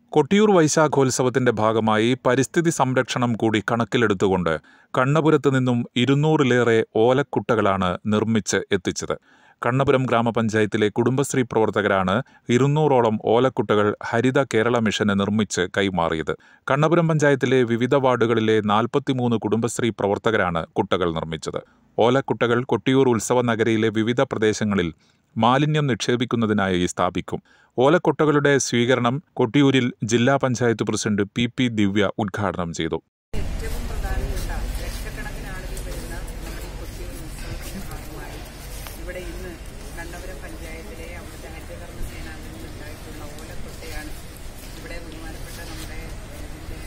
കൊട്ടിയൂർ വൈശാഖോത്സവത്തിന്റെ ഭാഗമായി പരിസ്ഥിതി സംരക്ഷണം കൂടി കണക്കിലെടുത്തുകൊണ്ട് കണ്ണപുരത്ത് നിന്നും ഇരുന്നൂറിലേറെ ഓലക്കുട്ടകളാണ് നിർമ്മിച്ച് എത്തിച്ചത് കണ്ണപുരം ഗ്രാമപഞ്ചായത്തിലെ കുടുംബശ്രീ പ്രവർത്തകരാണ് ഇരുന്നൂറോളം ഓലക്കുട്ടകൾ ഹരിത കേരള മിഷന് നിർമ്മിച്ച് കൈമാറിയത് കണ്ണപുരം പഞ്ചായത്തിലെ വിവിധ വാർഡുകളിലെ നാൽപ്പത്തിമൂന്ന് കുടുംബശ്രീ പ്രവർത്തകരാണ് കുട്ടകൾ നിർമ്മിച്ചത് ഓലക്കുട്ടകൾ കൊട്ടിയൂർ ഉത്സവ നഗരിയിലെ വിവിധ പ്രദേശങ്ങളിൽ മാലിന്യം നിക്ഷേപിക്കുന്നതിനായി സ്ഥാപിക്കും ഓലക്കൊട്ടകളുടെ സ്വീകരണം കൊട്ടിയൂരിൽ ജില്ലാ panchayat president P P Divya ഉദ്ഘാടനം ചെയ്തു ഏറ്റവും പ്രധാനപ്പെട്ട ലക്ഷക്കണക്കിന് ആളുകൾ വരുന്ന നമ്മുടെ ഈ കൊച്ചിയിൽ ഉത്സവത്തിന്റെ ഭാഗമായി ഇവിടെ ഇന്ന് കണ്ണപുരം പഞ്ചായത്തിലെ അവിടുത്തെ ഹരിതകർമ്മ സേനാംഗങ്ങളിൽ നിന്നുണ്ടായിട്ടുള്ള ഓലക്കൊട്ടയാണ് ഇവിടെ ബഹുമാനപ്പെട്ട നമ്മുടെ ഇതിന്റെ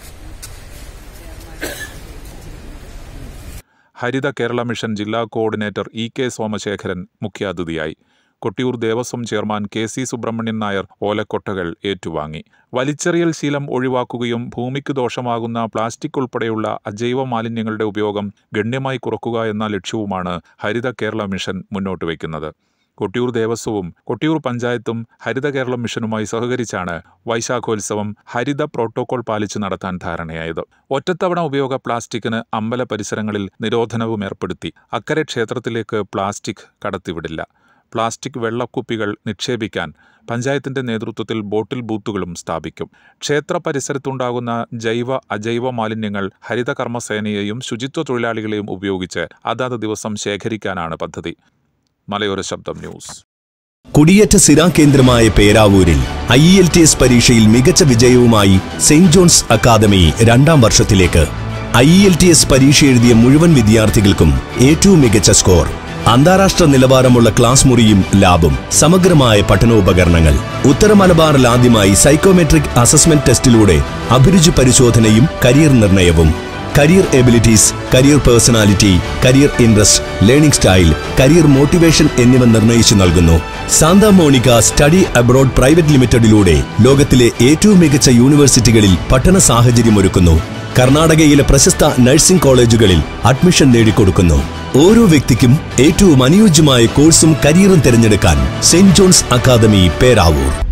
ചെയർമാൻ ഏൽപ്പിച്ചിരിക്കുന്നത് ഹരിത കേരള മിഷൻ ജില്ലാ കോർഡിനേറ്റർ ഇ കെ സോമശേഖരൻ മുഖ്യാതിഥിയായി Kottiyoor Devaswom chairman K C Subramanian Nair ഓലക്കൊട്ടകൾ ഏറ്റുവാങ്ങി വലിച്ചെറിയൽ ശീലം ഒഴിവാക്കുകയും ഭൂമിക്ക് ദോഷമാകുന്ന പ്ലാസ്റ്റിക് ഉൾപ്പെടെയുള്ള അജൈവ മാലിന്യങ്ങളുടെ ഉപയോഗം ഗണ്യമായി കുറക്കുക എന്ന ലക്ഷ്യവുമാണ് ഹരിത കേരള മിഷൻ മുന്നോട്ട് വയ്ക്കുന്നത് കൊട്ടിയൂർ ദേവസ്വവും കൊട്ടിയൂർ പഞ്ചായത്തും ഹരിത കേരള മിഷനുമായി സഹകരിച്ചാണ് വൈശാഖോത്സവം ഹരിത പ്രോട്ടോകോൾ പാലിച്ച് നടത്താൻ ധാരണയായത് ഒറ്റത്തവണ ഉപയോഗ പ്ലാസ്റ്റിക്കിന് അമ്പല പരിസരങ്ങളിൽ നിരോധനവും ഏർപ്പെടുത്തി അക്കരെ ക്ഷേത്രത്തിലേക്ക് പ്ലാസ്റ്റിക് കടത്തിവിടില്ല പ്ലാസ്റ്റിക് വെള്ളക്കുപ്പികൾ നിക്ഷേപിക്കാൻ പഞ്ചായത്തിന്റെ നേതൃത്വത്തിൽ ബോട്ടിൽ ബൂത്തുകളും സ്ഥാപിക്കും ക്ഷേത്ര പരിസരത്തുണ്ടാകുന്ന ജൈവ അജൈവ മാലിന്യങ്ങൾ ഹരിത കർമ്മസേനയെയും ശുചിത്വ തൊഴിലാളികളെയും ഉപയോഗിച്ച് അതാത് ദിവസം ശേഖരിക്കാനാണ് പദ്ധതി മലയോര ശബ്ദം ന്യൂസ് കുടിയേറ്റ സ്ഥിരാ കേന്ദ്രമായ പേരാവൂരിൽ ഐ എൽ ടി എസ് പരീക്ഷയിൽ മികച്ച വിജയവുമായി സെയിന്റ് ജോൺസ് അക്കാദമി രണ്ടാം വർഷത്തിലേക്ക് ഐ എൽ ടി എസ് പരീക്ഷ എഴുതിയ മുഴുവൻ വിദ്യാർത്ഥികൾക്കും ഏറ്റവും മികച്ച സ്കോർ അന്താരാഷ്ട്ര നിലവാരമുള്ള ക്ലാസ് മുറിയും ലാബും സമഗ്രമായ പഠനോപകരണങ്ങൾ ഉത്തര മലബാറിൽ ആദ്യമായി സൈക്കോമെട്രിക് അസസ്മെന്റ് ടെസ്റ്റിലൂടെ അഭിരുചി പരിശോധനയും കരിയർ നിർണയവും career abilities career personality career interest learning style career motivation എന്നിവ നിർണയിച്ചു നൽകുന്നു Santa Monica study abroad private ലിമിറ്റഡിലൂടെ ലോകത്തിലെ ഏറ്റവും മികച്ച യൂണിവേഴ്സിറ്റികളിൽ പഠന സാഹചര്യമൊരുക്കുന്നു കർണാടകയിലെ പ്രശസ്ത നഴ്സിംഗ് കോളേജുകളിൽ അഡ്മിഷൻ നേടിക്കൊടുക്കുന്നു ഓരോ വ്യക്തിക്കും ഏറ്റവും അനുയോജ്യമായ കോഴ്സും കരിയറും തിരഞ്ഞെടുക്കാൻ സെന്റ് ജോൺസ് അക്കാദമി പേരാവൂർ